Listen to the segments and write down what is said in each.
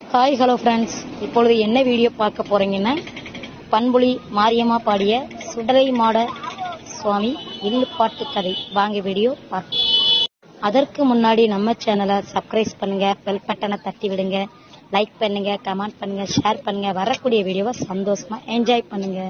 Hi hello friends இப்பொழுது என்ன video பார்க்க போறீங்கன்னா பண்புலி மாரியம்மா பாடிய சுடலை மாட சுவாமி வில்லுப்பாட்டு கதை வாங்க வீடியோ பார்ப்போம் அதற்கு முன்னாடி நம்ம சேனலை சப்ஸ்கிரைப் பண்ணுங்க பெல் பட்டனை தட்டி விடுங்க லைக் பண்ணுங்க கமெண்ட் பண்ணுங்க ஷேர் பண்ணுங்க வரக்கூடிய வீடியோவை சந்தோஷமா என்ஜாய் பண்ணுங்க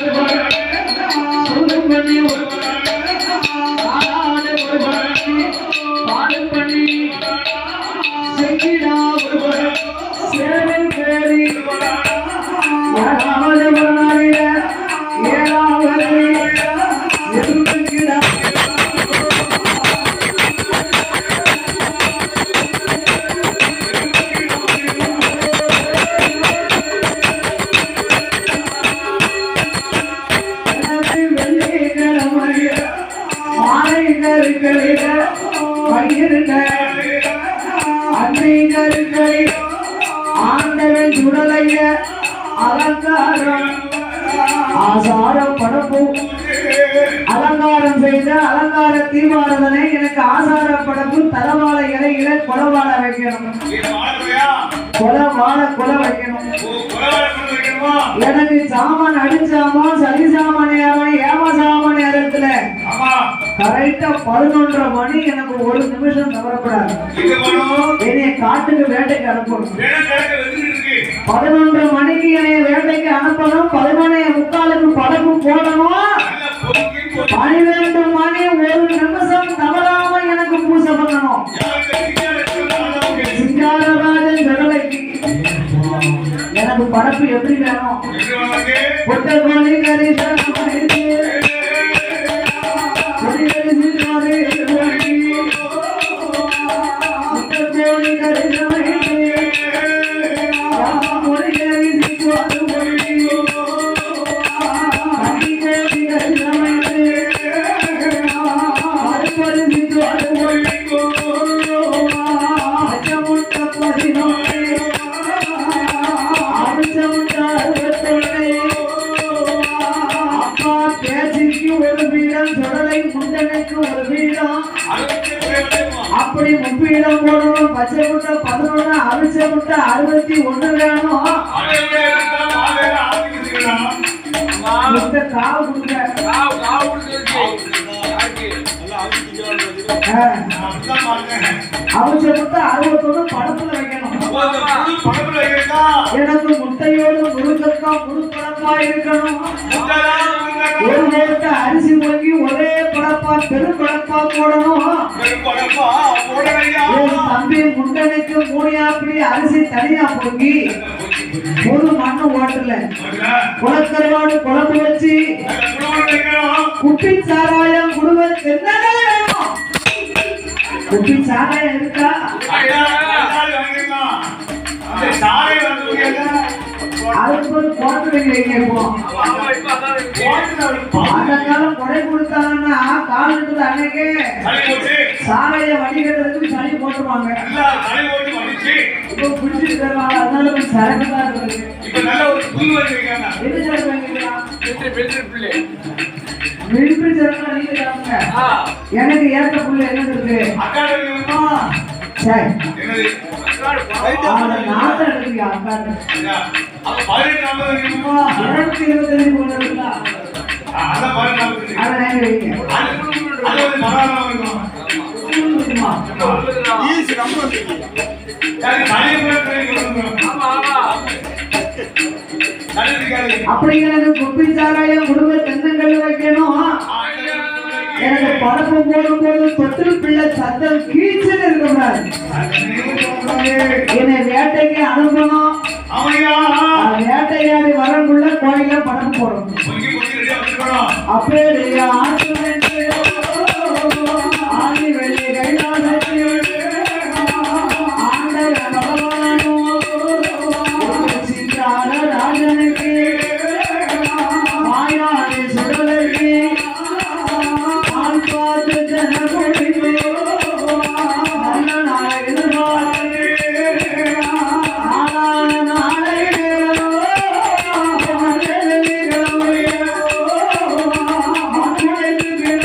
ஆண்டவன் சுடலைய அலங்காரம் ஆசாரம் படப்பு அலங்காரம் செய்த அலங்கார தீபாரதனை எனக்கு ஆசார படப்பு தலவாழ இலையில கொலவாழ வைக்கணும் கொலை வாழ கொலை வைக்கணும் எனக்கு சாமான் அடிச்சாமா சரி சாமான் நேரம் ஏமா சாமான் நேரத்துல கரெக்டா பதினொன்றரை மணி எனக்கு ஒரு நிமிஷம் தவறப்படாது என்னைய காட்டுக்கு வேட்டைக்கு அனுப்பணும் பதினொன்றரை மணிக்கு என்னைய வேட்டைக்கு அனுப்பணும் பதினொன்னே முக்காலுக்கு படகு போடணும் பனிரெண்டு மணி ஒரு நிமிஷம் தவறாம எனக்கு பூஜை பண்ணணும் சிங்காரராஜன் ஜடலைக்கு எனக்கு படப்பு எப்படி வேணும் புத்த கோழி கறி அப்பா பேசிக்கு ஒரு வீடம் சுடலை முண்டனுக்கு ஒரு வீடம் அப்படி முப்பீடம் போடணும் பச்சை முட்டை பதினொன்னு அரிச முட்டை அறுபத்தி ஒண்ணு வேணும் இந்த காவு கொடுங்க அரிச முட்டை அறுபத்தொன்னு படத்துல வைக்கணும் எனக்கு முட்டையோடு முழுக்கக்கா முழு படப்பா இருக்கணும் ஒரு நேரத்தை அரிசி வாங்கி ஒரே படப்பா பெரு படப்பா போடணும் என் தம்பி முண்டனுக்கு மூணியாப்படி அரிசி தனியா பொங்கி ஒரு மண்ணு ஓட்டல குளக்கருவாடு குழம்பு வச்சு குப்பி சாராயம் குடும்பம் என்னங்க வேணும் குப்பி சாராயம் இருக்கா அதுக்கு ஒரு குழம்பு வைங்க இப்போ அந்த காலம் கொடை கொடுத்தாங்கன்னா காலத்துல அன்னைக்கு சாரைய வடிகட்டுறதுக்கு சளி போட்டுருவாங்க இப்போ குடிச்சிட்டு தருவாங்க அதனால கொஞ்சம் சரக்கு தான் இருக்கு என்ன சரக்கு வாங்கிக்கலாம் விழுப்புரி சரக்கு நீங்க தராங்க எனக்கு ஏற்ற புள்ள என்ன இருக்கு சரி அவனை நாத்த எடுத்துக்க அக்காட்டு இருநூத்தி இருபத்தஞ்சு கொண்டு இருந்தா அதை வாங்கி வைங்க இருக்குமா? அப்படி எனக்கு குப்பி சாராயம் குடும்ப தென்னங்கள் வைக்கணும் எனக்கு படப்பு போடும் போது தொட்டு பிள்ளை சத்தம் கீச்சுன்னு இருக்கக்கூடாது என்னை வேட்டைக்கு அனுப்பணும் அது வேட்டையாடி வரங்குள்ள கோயில படப்பு போடணும் அப்படியே ஆண்டு வென்று, ஆதி வெள்ளி கைலாசத்தில் ஆண்டவர் பகவானோ, சிங்கார ராஜனுக்கு மாயாடி சுடலைக்கு ஆள் பார்த்து ஜனமொழிக்கு நல்ல நாளை எதிர்பார்த்து நாளான நாளை கிழமையோ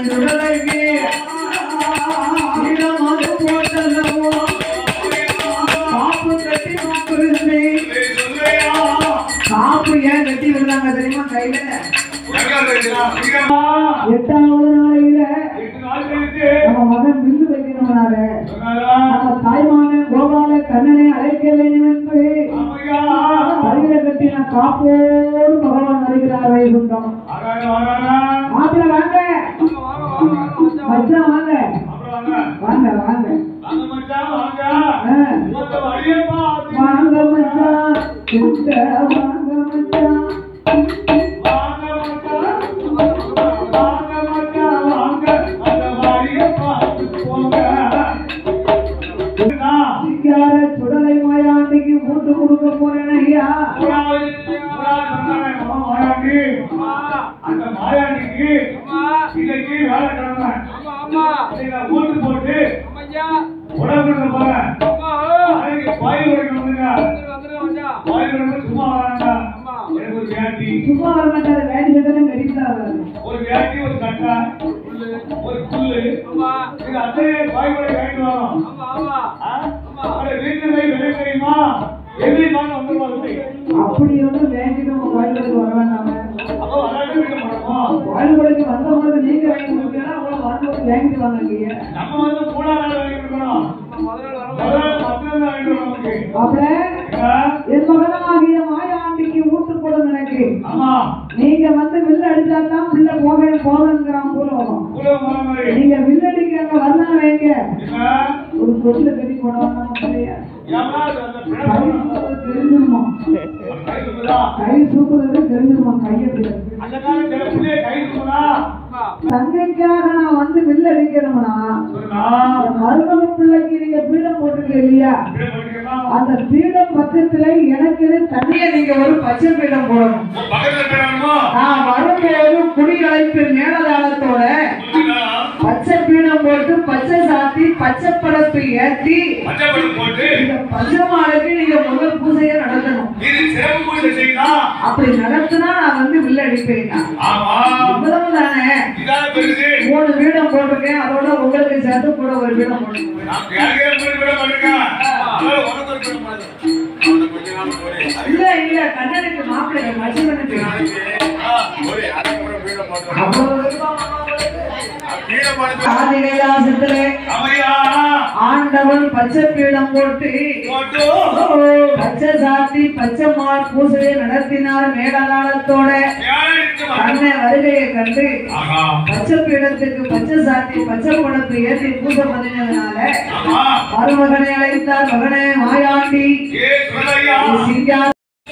சுடலைக்கு இடமாக போட்டல்லவோ காப்பு கட்டி மாப்பிருந்தே காப்பு ஏன் கட்டி விடுறாங்க தெரியுமா கையில எட்டாவது நாளையில நம்ம மகன் வில்லு வைக்கணும்னாரு நம்ம தாய்மான கோபால கண்ணனை அழைக்க வேண்டும் என்று கையில கட்டின காப்போடு பகவான் வருகிறார் வைகுண்டம் மாப்பிள்ள வாங்க மச்சான் வாங்க வாங்க வாங்க ஆ. வாங்க மச்சான் கிட்ட வாங்க மச்சான் சிங்கார சுடலை மாயாண்டிக்கு மூட்டு கொடுக்க போறேன் ஐயா அந்த மாயாண்டிக்கு இன்னைக்கு வேலைக்கிழமை நீங்க ஓட்டு போட்டு உடம்பு போறேன் நாளைக்கு பாய் உடைக்கணுங்க பாய் உடைக்கணும் சும்மா வராங்க எனக்கு ஒரு வேட்டி சும்மா வர மாட்டாரு வேண்டி சட்டெல்லாம் கடிக்கிறாரு ஒரு வேட்டி ஒரு சட்டை ஒரு புல்லு இது அத்தையே பாய் உடை வேண்டி வரும் அவரை வீட்டுல போய் வெளியே தெரியுமா எதிரிமான வந்துருவாங்க அப்படி வந்து வேண்டிட்டு உங்க கோயிலுக்கு வர வேண்டாம அப்போ விளையாட்டு வீட்டு போனோம் கோயிலுக்கு வந்தவங்களுக்கு நீங்க வாங்கி கொடுத்தீங்கன்னா அவங்கள வந்து வாங்கிட்டு வாங்க இங்க நம்ம வந்து மூணாவது வேலை இருக்கணும் முதல்ல மத்தியம் தான் வேண்டும் நமக்கு அப்படியே ஆ? என் மகனாகிய மாயாண்டிக்கு ஊட்டு போடும் எனக்கு ஆமா நீங்க வந்து வில்லு அடிச்சா தான் பிள்ளை போக போகங்கிறான் போல வரும் கூட வர மாதிரி நீங்க வில்லு அடிக்காங்க வரலாம் வைங்க என்ன? ஒரு தொட்டில கட்டி போடுவாங்க பிள்ளைய ஏம்மா, அது அந்த கை பிள்ளை சுத்துறது தெரிஞ்சிருமா ஒரு கை சுத்துதா? கை சூப்புறது தெரிஞ்சிருமா கையை பிள்ளை அந்த காலத்துல பிள்ளைய கை சுத்துனா, தங்கைக்காக நான் வந்து வில்லு அடிக்கணும்னா சொல்லுனா, என் மருமக பிள்ளைக்கு நீங்க பீடம் போட்டுருக்க இல்லையா பிள்ளை படிக்கலாம். அந்த பீடம் பக்கத்துல எனக்கு தனியா நீங்க ஒரு பச்சை பீடம் போடணும் உன் பக்கத்துல இருக்கணுமோ? நான் வரும்போது குடி அழைப்பு மேலதாளத்தோட புரியுதா? பச்சை பீடம் போட்டு பச்சை சாத்தி பச்சை படப்பு ஏத்தி பச்சை பட்டு போட்டு, இந்த பச்சை மாடுக்கு நீங்க முதல் பூஜையை நடத்தணும் இது சிறப்பு பூஜை செய்யணும். அப்படி நடத்தினா நான் வந்து வில்ல அடிப்பேன் ஆமா, இவ்வளவு தானே இதான பெருசு. மூணு வீடம் போட்டிருக்கேன் அதோட உங்களுக்கு சேர்த்து கூட ஒரு வீடம் போட்டுருக்கேன் நான் யாருக்கே மூணு பேரை பண்ணிருக்கேன். அதனால உனக்கு ஒரு பேரை பண்ணு. அவனை கொஞ்ச நாள் போடு. இல்ல இல்ல கண்ணனுக்கு மாப்பிள்ளை மச்சிவனுக்கு ஆ, போடு. அதுக்கப்புறம் வீடை போட்டுறேன். அவ்வளவு விருப்பம் வீடை போட்டு- ஆதி கைலாசத்திலே அமையா, ஆண்டவன் பச்சை பீடம் போட்டு போட்டு. பச்சை சாத்தி பச்சை மால் பூசையை நடத்தினார் மேடகாலத்தோட யாருக்கு வா- கண்ணை வருகையை கண்டு ஆஹா, பச்சை பீடத்துக்கு பச்சை சாத்தி பச்சை படத்தை ஏற்றி பூஜை பண்ணினதுனால ஆமா. மருமகனை அழைத்தார் மகனே மாயாண்டி ஏ, சுரலையா. சிங்கா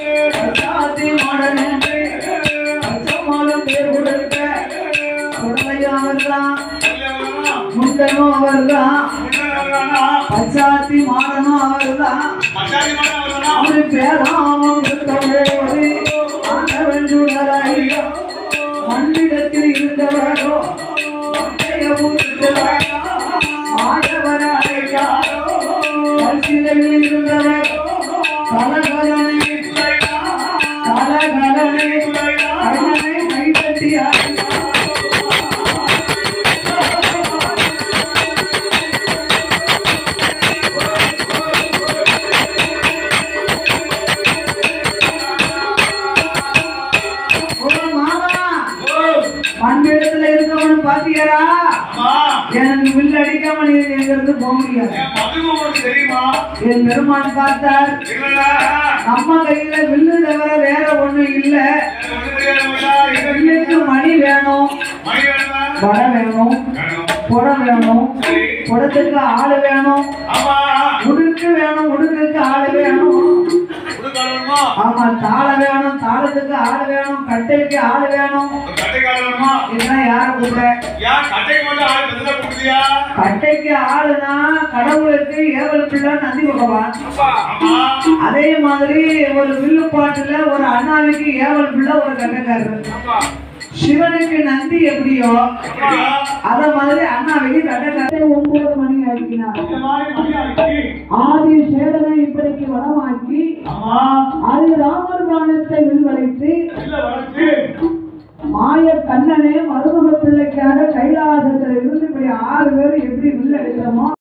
சாத்தி மாடன் என்று பச்சை மாலம் பேர் கொடுத்த உடலையும் அவர்தான் சொல்லவா? முண்டனும் அவர்தான் முன்னேறவனா? பச்சாத்தி மாடனும் அவர்தான் மச்சாரி மாமா அவர்தானா? அவரு பேராமம் இருந்தபோது ஆண்டவன் சுடலையோ மண்ணிடத்தில் இருந்தவரோ மண்டைய ஊர்ந்தவரோ ஆண்டவன் அழைக்காரோ பரிசிலையில் இருந்தவரோ கலகலனை கலகலனை கண்ணனை கைதட்டி மாமா ஓ, மண்ணிடத்துல இருக்கவனு பாத்தீங்களா அம்மா, எனக்கு வில் அடிக்காம நீ எங்க இருந்து போக முடியாது என் மதுவு உனக்கு தெரியுமா? என் பெருமான் பார்த்தார் இல்லடா. நம்ம கையில வில்லு தவிர வேற ஒண்ணும் இல்ல எனக்கு ஒண்ணும் தெரியாதுடா. இது வில்லுக்கு மணி வேணும் மணி வேணுமா? வடை வேணும் வேணும். குடம் வேணும் சரி. குடத்துக்கு ஆளு வேணும் ஆமா. உடுக்கு வேணும் உடுக்குக்கு ஆளு வேணும் உடுக்க வேணுமா? ஆமா தாள வேணும் தாளத்துக்கு ஆளு வேணும் கட்டைக்கு ஆளு வேணும் ஒரு கட்டைக்காரன் வேணுமா? இதெல்லாம் யார கூப்பிட ஏன் கட்டைக்கு மட்டும் ஆள் பெருசா கொடுத்தியா? கட்டைக்கு ஆளுனா கடவுளுக்கு ஏவல் பிள்ளை நந்தி பகவான் ஆமா. அதே மாதிரி ஒரு வில்லு பாட்டுல ஒரு அண்ணாவுக்கு ஏவல் பிள்ளை ஒரு கட்டக்காரர் சிவனுக்கு நந்தி எப்படியோ அப்படியா? அத மாதிரி அண்ணாவுக்கு கட்டக்காரர் ஒன்பது மணி ஆக்கினார் இந்த மாதிரி மணி ஆயிடுச்சு. ஆதி சேடனை இப்படிக்கு வளமாக்கி ஆமா. அது ராமர் பானத்தை வில்வளைத்து இல்ல வளர்ச்சி. மாய கண்ணனே மருமக பிள்ளைக்காக கைலாசத்துல இருந்து இப்படி ஆறு பேர் எப்படி வில்ல எடுக்கிறோமோ